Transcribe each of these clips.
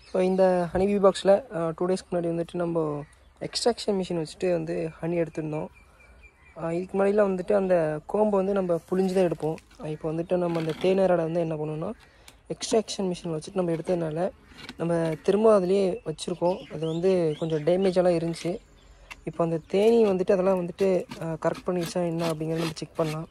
so இந்த honey பீ பாக்ஸில் two டேஸ்க்கு முன்னாடி வந்துட்டு நம்ம எக்ஸ்ட்ராக்ஷன் மிஷின் வச்சுட்டு வந்து ஹனி எடுத்திருந்தோம் அஹ் இதுக்கு முன்னாடிலாம் வந்துட்டு அந்த கோம்பை வந்து நம்ம புழிஞ்சு தான் எடுப்போம் அஹ் இப்போ வந்துட்டு நம்ம அந்த தேனரோட வந்து என்ன பண்ணோம்னா எக்ஸ்ட்ராக்ஷன் மிஷின் வச்சுட்டு நம்ம எடுத்ததுனால நம்ம திரும்ப அதுலேயே வச்சுருக்கோம் அது வந்து கொஞ்சம் டேமேஜெல்லாம் இருந்துச்சு இப்போ அந்த தேனி வந்துட்டு அதெல்லாம் வந்துட்டு கரெக்ட் பண்ணிடுச்சா என்ன அப்படிங்கிறத நம்ம செக் பண்ணலாம்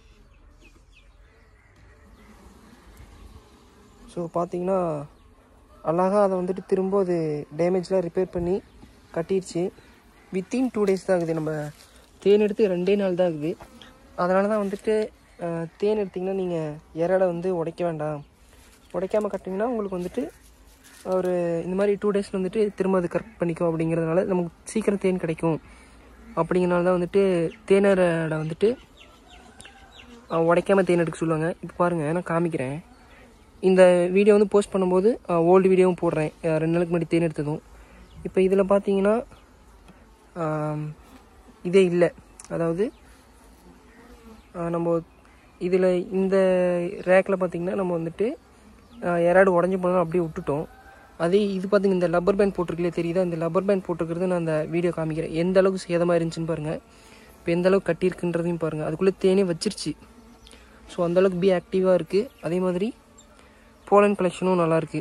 ஸோ பார்த்தீங்கன்னா அழகாக அதை வந்துட்டு திரும்ப அது டேமேஜ்லாம் ரிப்பேர் பண்ணி கட்டிடுச்சு வித்தின் டூ டேஸ் தான் ஆகுது நம்ம தேன் எடுத்து ரெண்டே நாள் தான் ஆகுது அதனால தான் வந்துட்டு அஹ், தேன் எடுத்திங்கன்னா நீங்கள் இறடை வந்து உடைக்க வேண்டாம் உடைக்காமல் கட்டிங்கன்னா உங்களுக்கு வந்துட்டு ஒரு இந்த மாதிரி டூ டேஸில் வந்துட்டு திரும்ப அது கரெக்ட் பண்ணிக்கும் அப்படிங்கிறதுனால நமக்கு சீக்கிரம் தேன் கிடைக்கும் அப்படிங்கிறனால தான் வந்துட்டு தேனரை வந்துட்டு அஹ், உடைக்காம தேன் எடுக்க சொல்லுவாங்க இப்போ பாருங்கள் நான் காமிக்கிறேன் இந்த வீடியோ வந்து போஸ்ட் பண்ணும்போது ஓல்டு வீடியோவும் போடுறேன் அஹ் ரெண்டு நாளுக்கு முன்னாடி தேன் எடுத்ததும் இப்போ இதில் பார்த்தீங்கன்னா ஆம், இதே இல்லை அதாவது அஹ் நம்ம இதில் இந்த ரேக்கில் பார்த்தீங்கன்னா நம்ம வந்துட்டு அஹ் யாராவது உடஞ்சி போனாலும் அப்படியே விட்டுட்டோம் அதே இது பார்த்தீங்க இந்த லப்பர் பேண்ட் போட்டிருக்கலே தெரியுதா இந்த லப்பர் பேண்ட் போட்டிருக்கிறது நான் அந்த வீடியோ காமிக்கிறேன் எந்த அளவுக்கு சேதமாக இருந்துச்சுன்னு பாருங்கள் இப்போ எந்த அளவுக்கு கட்டியிருக்குன்றதையும் பாருங்கள் அதுக்குள்ளே தேனே வச்சிருச்சு ஸோ அந்தளவுக்கு பி ஆக்டிவாக இருக்குது அதே மாதிரி போலன் கலெக்ஷனும் நல்லா இருக்கு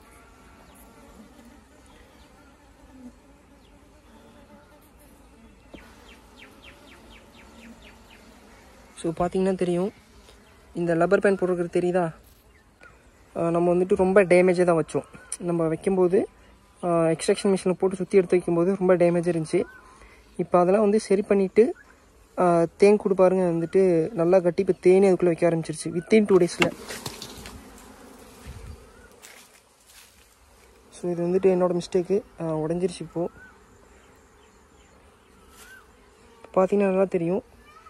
ஸோ பார்த்தீங்கன்னா தெரியும் இந்த லப்பர் பேண்ட் போட்டிருக்கிறது தெரியுதா ஆஹ் நம்ம வந்துட்டு ரொம்ப டேமேஜாக தான் வச்சோம் நம்ம வைக்கும்போது எக்ஸ்ட்ராக்ஷன் மிஷினில் போட்டு சுற்றி எடுத்து வைக்கும்போது ரொம்ப டேமேஜ் இருந்துச்சு இப்போ அதெல்லாம் வந்து சரி பண்ணிவிட்டு தேன் கூடு பாருங்க வந்துட்டு நல்லா கட்டி இப்போ தேனே அதுக்குள்ளே வைக்க ஆரம்பிச்சிருச்சு வித்தின் டூ டேஸில் ஸோ இது வந்துட்டு என்னோட மிஸ்டேக்கு உடஞ்சிருச்சு இப்போது பார்த்தீங்கன்னா நல்லா தெரியும்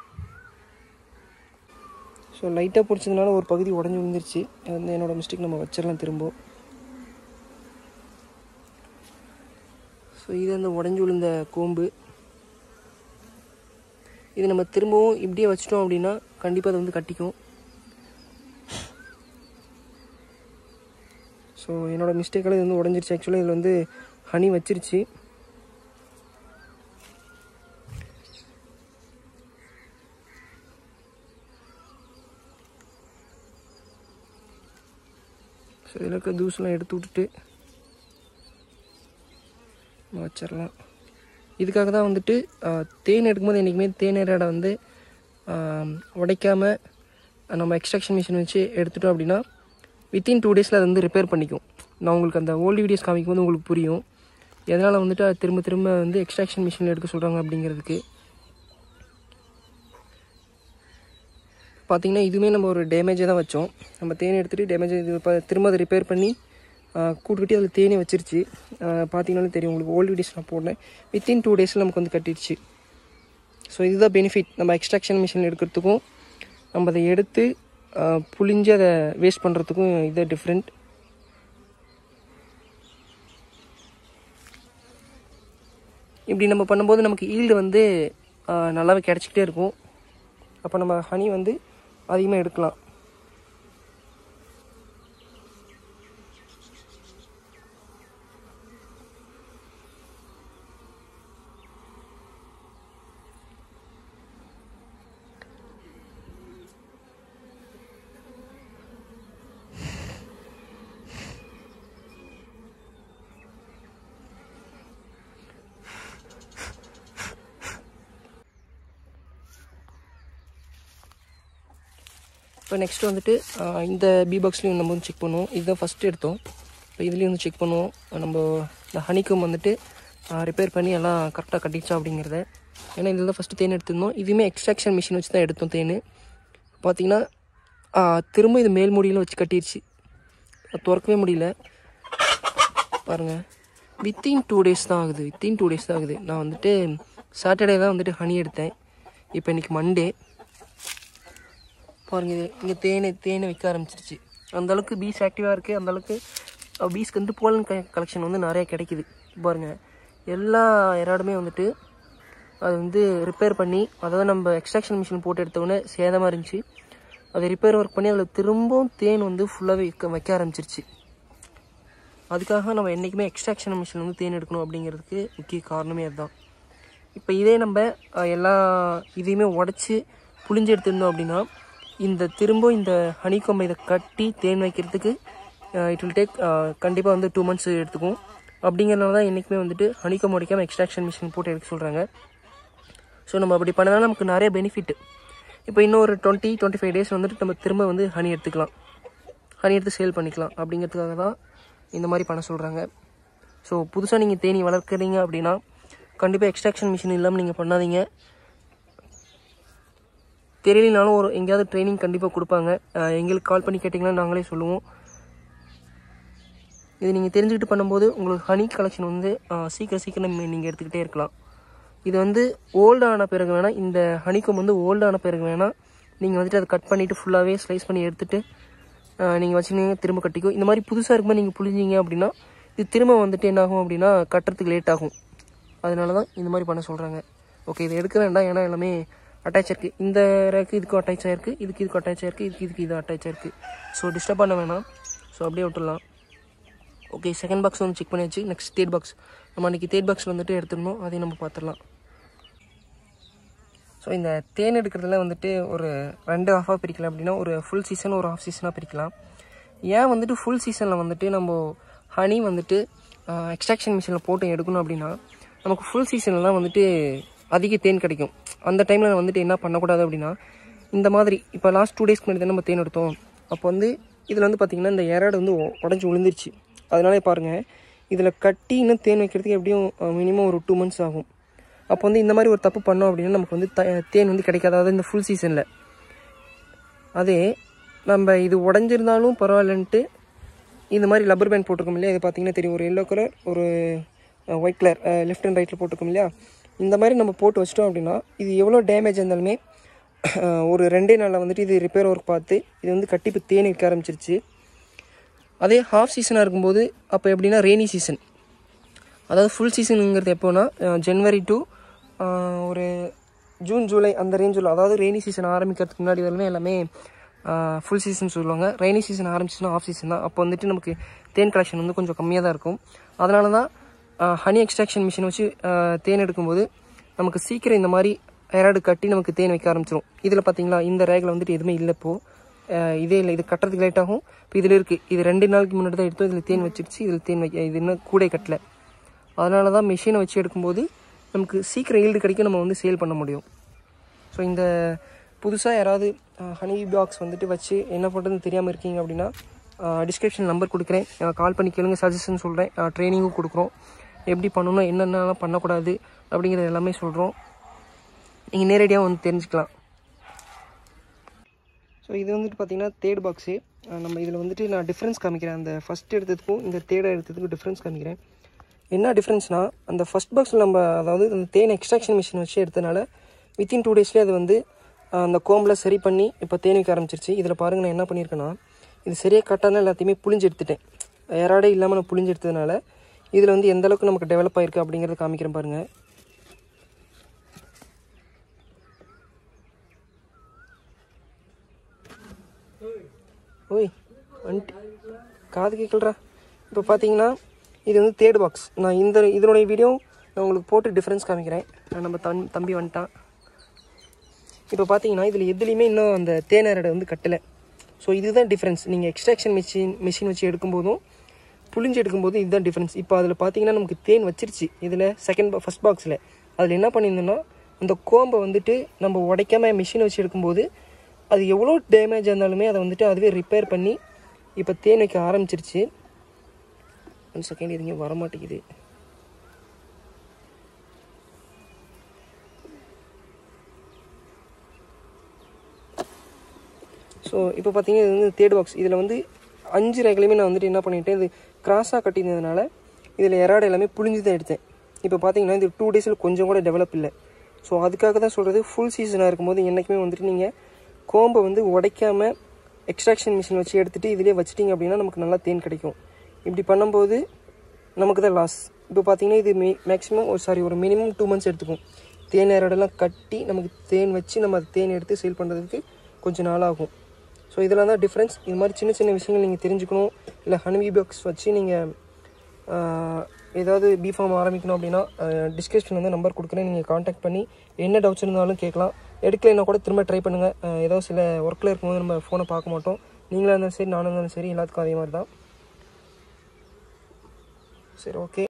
ஸோ லைட்டாக பிடிச்சதுனால ஒரு பகுதி உடஞ்சி விழுந்துருச்சு அது வந்து என்னோட மிஸ்டேக் நம்ம வச்சிடலாம் திரும்ப ஸோ இது அந்த உடஞ்சி விழுந்த கோம்பு இது நம்ம திரும்பவும் இப்படியே வச்சிட்டோம் அப்படின்னா கண்டிப்பாக அது வந்து கட்டிக்கும் ஸோ என்னோட மிஸ்டேக்கால் இது வந்து உடஞ்சிருச்சு ஆக்சுவலாக இதில் வந்து ஹனி வச்சிருச்சு ஸோ இதில் இருக்க தூசெலாம் எடுத்து விட்டுட்டு நம்ம வச்சிடலாம் இதுக்காக தான் வந்துட்டு ஆஹ், தேன் எடுக்கும்போது என்றைக்குமே தேனீரோட வந்து ஆஹ், உடைக்காம நம்ம எக்ஸ்ட்ராக்ஷன் மிஷின் வச்சு எடுத்துட்டோம் அப்படின்னா வித்தின் டூ டேஸில் அது வந்து ரிப்பேர் பண்ணிக்கும் நான் உங்களுக்கு அந்த ஓல்டு வீடியோஸ் காமிக்கும் போது உங்களுக்கு புரியும் எதனால் வந்துட்டு அது திரும்ப திரும்ப வந்து எக்ஸ்ட்ராக்ஷன் மிஷினில் எடுக்க சொல்கிறாங்க அப்படிங்கிறதுக்கு பார்த்தீங்கன்னா இதுவுமே நம்ம ஒரு டேமேஜாக தான் வச்சோம் நம்ம தேனை எடுத்துகிட்டு டேமேஜ் இது இப்போ திரும்ப அதை ரிப்பேர் பண்ணி கூட்டுக்கட்டி அதில் தேனே வச்சிருச்சு பார்த்தீங்கன்னாலும் தெரியும் உங்களுக்கு ஓல்டு வீடியோஸ் நான் போடேன் வித்தின் டூ டேஸில் நமக்கு வந்து கட்டிடுச்சு ஸோ இதுதான் பெனிஃபிட் நம்ம எக்ஸ்ட்ராக்ஷன் மிஷின் எடுக்கிறதுக்கும் நம்ம அதை எடுத்து ஆஹ், புழிஞ்சு அதை வேஸ்ட் பண்ணுறதுக்கும் இது டிஃப்ரெண்ட் இப்படி நம்ம பண்ணும்போது நமக்கு ஈல்டு வந்து ஆஹ், நல்லாவே கிடச்சிக்கிட்டே இருக்கும் அப்போ நம்ம ஹனி வந்து அதிகமாக எடுக்கலாம் இப்போ நெக்ஸ்ட் வந்துட்டு ஆஹ், இந்த பி பாக்ஸ்லையும் நம்ம வந்து செக் பண்ணுவோம் இதுதான் ஃபஸ்ட்டு எடுத்தோம் இப்போ இதுலேயும் வந்து செக் பண்ணுவோம் நம்ம இந்த ஹனிக்கும் வந்துட்டு ரிப்பேர் பண்ணி எல்லாம் கரெக்டாக கட்டிடுச்சா அப்படிங்கிறத ஏன்னா இதில் தான் ஃபஸ்ட்டு தேன் எடுத்திருந்தோம் இதுவுமே எக்ஸ்ட்ராக்ஷன் மிஷின் வச்சு தான் எடுத்தோம் தேன் பார்த்தீங்கன்னா ஆஹ், திரும்ப இது மேல் மூடியில் வச்சு கட்டிடுச்சு அது திறக்கவே முடியல பாருங்கள் வித்தின் டூ டேஸ் தான் ஆகுது வித்தின் டூ டேஸ் தான் ஆகுது நான் வந்துட்டு சாட்டர்டே தான் வந்துட்டு ஹனி எடுத்தேன் இப்போ இன்றைக்கி மண்டே பாருங்க இது இங்கே தேனை தேனை வைக்க ஆரம்பிச்சிருச்சு அந்த அளவுக்கு பீஸ் ஆக்டிவாக இருக்குது அந்த அளவுக்கு பீஸ்க்கு வந்து போலன் க கலெக்ஷன் வந்து நிறைய கிடைக்குது பாருங்க எல்லா இறாடுமே வந்துட்டு அது வந்து ரிப்பேர் பண்ணி அதாவது நம்ம எக்ஸ்ட்ராக்ஷன் மிஷின் போட்டு எடுத்தோடனே சேதமாக இருந்துச்சு அதை ரிப்பேர் ஒர்க் பண்ணி அதில் திரும்பவும் தேன் வந்து ஃபுல்லாகவே வைக்க வைக்க ஆரம்பிச்சிருச்சு அதுக்காக நம்ம என்றைக்குமே எக்ஸ்ட்ராக்ஷன் மிஷின் வந்து தேன் எடுக்கணும் அப்படிங்கிறதுக்கு முக்கிய காரணமே அதுதான் இப்போ இதே நம்ம அஹ், எல்லா இதையுமே உடச்சி புளிஞ்சு எடுத்திருந்தோம் அப்படின்னா இந்த திரும்ப இந்த ஹனிகொம்பை இதை கட்டி தேன் வைக்கிறதுக்கு இட் வில் டேக் கண்டிப்பாக வந்து டூ மந்த்ஸ் எடுத்துக்கும் அப்படிங்கிறனால தான் என்றைக்குமே வந்துட்டு ஹனிகொம்பு உடைக்காமல் எக்ஸ்ட்ராக்ஷன் மிஷின் போட்டு எடுக்க சொல்கிறாங்க ஸோ நம்ம அப்படி பண்ணதால் நமக்கு நிறைய பெனிஃபிட் இப்போ இன்னும் ஒரு டுவெண்ட்டி டுவெண்ட்டி ஃபைவ் டேஸ் வந்துட்டு நம்ம திரும்ப வந்து ஹனி எடுத்துக்கலாம் ஹனி எடுத்து சேல் பண்ணிக்கலாம் அப்படிங்கிறதுக்காக தான் இந்த மாதிரி பண்ண சொல்கிறாங்க ஸோ புதுசாக நீங்கள் தேனி வளர்க்குறீங்க அப்படின்னா கண்டிப்பாக எக்ஸ்ட்ராக்ஷன் மிஷின் இல்லாமல் நீங்கள் பண்ணாதீங்க தெரியலனாலும் ஒரு எங்கேயாவது ட்ரைனிங் கண்டிப்பாக கொடுப்பாங்க அஹ் எங்களுக்கு கால் பண்ணி கேட்டிங்கன்னா நாங்களே சொல்லுவோம் இது நீங்கள் தெரிஞ்சுக்கிட்டு பண்ணும்போது உங்களுக்கு ஹனி கலெக்ஷன் வந்து அஹ், சீக்கிரம் சீக்கிரம் நீங்கள் எடுத்துக்கிட்டே இருக்கலாம் இது வந்து ஓல்டான பிறகு வேணால் இந்த ஹனிக்கும் வந்து ஓல்டான பிறகு வேணால் நீங்கள் வந்துட்டு அதை கட் பண்ணிவிட்டு ஃபுல்லாகவே ஸ்லைஸ் பண்ணி எடுத்துட்டு நீங்கள் வச்சுக்கிங்க திரும்ப கட்டிக்கும் இந்த மாதிரி புதுசாக இருக்கும்போது நீங்கள் புளிஞ்சிங்க அப்படின்னா இது திரும்ப வந்துட்டு என்ன ஆகும் அப்படின்னா கட்டுறதுக்கு லேட் ஆகும் அதனால தான் இந்த மாதிரி பண்ண சொல்கிறாங்க ஓகே இதை எடுக்க வேண்டாம் ஏன்னா எல்லாமே அட்டாச் இருக்குது இந்த ரேக்கு இதுக்கும் அட்டாச் ஆயிருக்கு இதுக்கு இதுக்கு அட்டாச் ஆயிருக்கு இதுக்கு இதுக்கு இது அட்டாச் ஆயிருக்கு ஸோ டிஸ்டர்ப் பண்ண வேணாம் ஸோ அப்படியே விட்டுடலாம் ஓகே செகண்ட் பாக்ஸ் வந்து செக் பண்ணியாச்சு நெக்ஸ்ட் தேர்ட் பாக்ஸ் நம்ம அன்றைக்கி தேர்ட் பாக்ஸ் வந்துட்டு எடுத்துருந்தோம் அதையும் நம்ம பார்த்துடலாம் ஸோ இந்த தேன் எடுக்கிறதுல வந்துட்டு ஒரு ரெண்டு ஹாஃபாக பிரிக்கலாம் அப்படின்னா ஒரு ஃபுல் சீசன் ஒரு ஹாஃப் சீசனாக பிரிக்கலாம் ஏன் வந்துட்டு ஃபுல் சீசனில் வந்துட்டு நம்ம ஹனி வந்துட்டு எக்ஸ்ட்ராக்ஷன் மிஷினில் போட்டு எடுக்கணும் அப்படின்னா நமக்கு ஃபுல் சீசனில் தான் வந்துட்டு அதிக தேன் கிடைக்கும் அந்த டைமில் வந்துட்டு என்ன பண்ணக்கூடாது அப்படின்னா இந்த மாதிரி இப்போ லாஸ்ட் டூ டேஸ்க்கு முன்னாடி தான் நம்ம தேன் எடுத்தோம் அப்போ வந்து இதில் வந்து பார்த்திங்கன்னா இந்த எராடு வந்து உடஞ்சி விழுந்துருச்சு அதனாலே பாருங்கள் இதில் கட்டி இன்னும் தேன் வைக்கிறதுக்கு எப்படியும் மினிமம் ஒரு டூ மந்த்ஸ் ஆகும் அப்போ வந்து இந்த மாதிரி ஒரு தப்பு பண்ணோம் அப்படின்னா நமக்கு வந்து த தேன் வந்து கிடைக்காது அதாவது இந்த ஃபுல் சீசனில் அதே நம்ம இது உடஞ்சிருந்தாலும் பரவாயில்லன்ட்டு இந்த மாதிரி லப்பர் பேண்ட் போட்டிருக்கோம் இல்லையா இது பார்த்தீங்கன்னா தெரியும் ஒரு எல்லோ கலர் ஒரு ஒயிட் கலர் லெஃப்ட் அண்ட் ரைட்டில் போட்டிருக்கோம் இல்லையா இந்த மாதிரி நம்ம போட்டு வச்சிட்டோம் அப்படின்னா இது எவ்வளோ டேமேஜ் இருந்தாலுமே அஹ், ஒரு ரெண்டே நாளில் வந்துட்டு இது ரிப்பேர் ஒர்க் பார்த்து இது வந்து கட்டி இப்போ தேன் வைக்க ஆரம்பிச்சிருச்சு அதே ஹாஃப் சீசனாக இருக்கும்போது அப்போ எப்படின்னா ரெய்னி சீசன் அதாவது ஃபுல் சீசனுங்கிறது எப்போனா ஜனவரி டு ஒரு ஜூன் ஜூலை அந்த ரேஞ்சில் அதாவது ரெய்னி சீசன் ஆரம்பிக்கிறதுக்கு முன்னாடி வரலுமே எல்லாமே ஃபுல் சீசன் சொல்லுவாங்க ரெய்னி சீசன் ஆரம்பிச்சுன்னா ஆஃப் சீசன் தான் அப்போ வந்துட்டு நமக்கு தேன் கலெக்ஷன் வந்து கொஞ்சம் கம்மியாக தான் இருக்கும் அதனால தான் ஹனி எக்ஸ்ட்ராக்ஷன் மிஷின் வச்சு ஆஹ், தேன் எடுக்கும்போது நமக்கு சீக்கிரம் இந்த மாதிரி எராடு கட்டி நமக்கு தேன் வைக்க ஆரம்பிச்சிடும் இதில் பார்த்தீங்களா இந்த ரேகில் வந்துட்டு எதுவுமே இல்லை இப்போ ஆஹ், இதே இல்லை இது கட்டுறதுக்கு லேட் ஆகும் இப்போ இதில் இருக்குது இது ரெண்டு நாளைக்கு முன்னாடி தான் எடுத்தோம் இதில் தேன் வச்சிருச்சு இதில் தேன் வைக்க இது இன்னும் கூடை கட்டல அதனால தான் மிஷினை வச்சு எடுக்கும்போது நமக்கு சீக்கிரம் ஈல்டு கிடைக்கும் நம்ம வந்து சேல் பண்ண முடியும் ஸோ இந்த புதுசாக யாராவது ஹனி பாக்ஸ் வந்துட்டு வச்சு என்ன பண்ணுறதுன்னு தெரியாமல் இருக்கீங்க அப்படின்னா டிஸ்கிரிப்ஷன் நம்பர் கொடுக்குறேன் கால் பண்ணி கேளுங்க சஜஷன் சொல்கிறேன் ட்ரைனிங்கும் கொடுக்குறோம் எப்படி பண்ணணும் என்னென்னலாம் பண்ணக்கூடாது அப்படிங்கிறது எல்லாமே சொல்கிறோம் நீங்கள் நேரடியாக வந்து தெரிஞ்சுக்கலாம் ஸோ இது வந்துட்டு பார்த்தீங்கன்னா தேர்ட் பாக்ஸு நம்ம இதில் வந்துட்டு நான் டிஃப்ரென்ஸ் காமிக்கிறேன் அந்த ஃபஸ்ட் எடுத்ததுக்கும் இந்த தேர்ட் எடுத்ததுக்கும் டிஃப்ரென்ஸ் காமிக்கிறேன் என்ன டிஃப்ரென்ஸ்னால் அந்த ஃபஸ்ட் பாக்ஸில் நம்ம அதாவது அந்த தேன் எக்ஸ்ட்ராக்ஷன் மிஷின் வச்சு எடுத்தனால வித்தின் டூ டேஸ்லேயே அது வந்து அஹ், அந்த கோம்பில் சரி பண்ணி இப்போ தேன் வைக்க ஆரம்பிச்சிருச்சு இதில் பாருங்கள் நான் என்ன பண்ணியிருக்கேன்னா இது சரியாக கட்டான எல்லாத்தையுமே புளிஞ்சு எடுத்துட்டேன் யாராடே இல்லாமல் நான் புளிஞ்சு எடுத்ததுனால இதில் வந்து எந்த அளவுக்கு நமக்கு டெவலப் ஆயிருக்கு அப்படிங்கிறத காமிக்கிறேன் பாருங்கள் ஓய் வந்துட்டு காது கேட்கலடா இப்போ பார்த்தீங்கன்னா இது வந்து தேர்ட் பாக்ஸ் நான் இந்த இதனுடைய வீடியோ நான் உங்களுக்கு போட்டு டிஃப்ரென்ஸ் காமிக்கிறேன் நான் நம்ம தம் தம்பி வந்துட்டான் இப்போ பார்த்தீங்கன்னா இதில் எதுலேயுமே இன்னும் அந்த தேனரடை வந்து கட்டலை ஸோ இதுதான் டிஃப்ரென்ஸ் நீங்கள் எக்ஸ்ட்ராக்ஷன் மிஷின் மிஷின் வச்சு எடுக்கும்போதும் புளிஞ்சு எடுக்கும்போதும் இதுதான் டிஃப்ரென்ஸ் இப்போ அதில் பார்த்தீங்கன்னா நமக்கு தேன் வச்சிருச்சு இதில் செகண்ட் ஃபஸ்ட் பாக்ஸில் அதில் என்ன பண்ணியிருந்தோம்னா அந்த கோம்பை வந்துட்டு நம்ம உடைக்காம மிஷின் வச்சு எடுக்கும்போது அது எவ்வளோ டேமேஜ் இருந்தாலுமே அதை வந்துட்டு அதுவே ரிப்பேர் பண்ணி இப்போ தேன் வைக்க ஆரம்பிச்சிருச்சு ஒன் செகண்ட் இதுங்க வர மாட்டேங்குது ஸோ இப்போ பார்த்தீங்கன்னா இது வந்து தேர்ட் பாக்ஸ் இதில் வந்து அஞ்சு ரேகலையுமே நான் வந்துட்டு என்ன பண்ணிட்டேன் இது கிராஸாக கட்டியிருந்ததுனால இதில் எராடு எல்லாமே புளிஞ்சு தான் எடுத்தேன் இப்போ பார்த்தீங்கன்னா இது டூ டேஸில் கொஞ்சம் கூட டெவலப் இல்லை ஸோ அதுக்காக தான் சொல்கிறது ஃபுல் சீசனாக இருக்கும்போது என்றைக்குமே வந்துட்டு நீங்கள் கோம்பை வந்து உடைக்காமல் எக்ஸ்ட்ராக்ஷன் மிஷின் வச்சு எடுத்துகிட்டு இதிலே வச்சிட்டிங்க அப்படின்னா நமக்கு நல்லா தேன் கிடைக்கும் இப்படி பண்ணும்போது நமக்கு தான் லாஸ் இப்போ பார்த்தீங்கன்னா இது மே மேக்ஸிமம் ஒரு சாரி ஒரு மினிமம் டூ மந்த்ஸ் எடுத்துக்கும் தேன் எராடெல்லாம் கட்டி நமக்கு தேன் வச்சு நம்ம அது தேன் எடுத்து சேல் பண்ணுறதுக்கு கொஞ்சம் நாள் ஆகும் ஸோ இதெல்லாம் தான் டிஃப்ரென்ஸ் இது மாதிரி சின்ன சின்ன விஷயங்கள் நீங்கள் தெரிஞ்சுக்கணும் இல்லை ஹனிபி பாக்ஸ் வச்சு நீங்கள் ஆஹ் ஏதாவது பிஃபார்ம் ஆரம்பிக்கணும் அப்படின்னா டிஸ்கிரிப்ஷன் வந்து நம்பர் கொடுக்குறேன் நீங்கள் காண்டாக்ட் பண்ணி என்ன டவுட்ஸ் இருந்தாலும் கேட்கலாம் எடுக்கலைன்னா கூட திரும்ப ட்ரை பண்ணுங்கள் ஏதோ சில ஒர்க்கில் இருக்கும்போது நம்ம ஃபோனை பார்க்க மாட்டோம் நீங்களாக இருந்தாலும் சரி நானும் இருந்தாலும் சரி எல்லாத்துக்கும் அதே மாதிரி தான் சரி ஓகே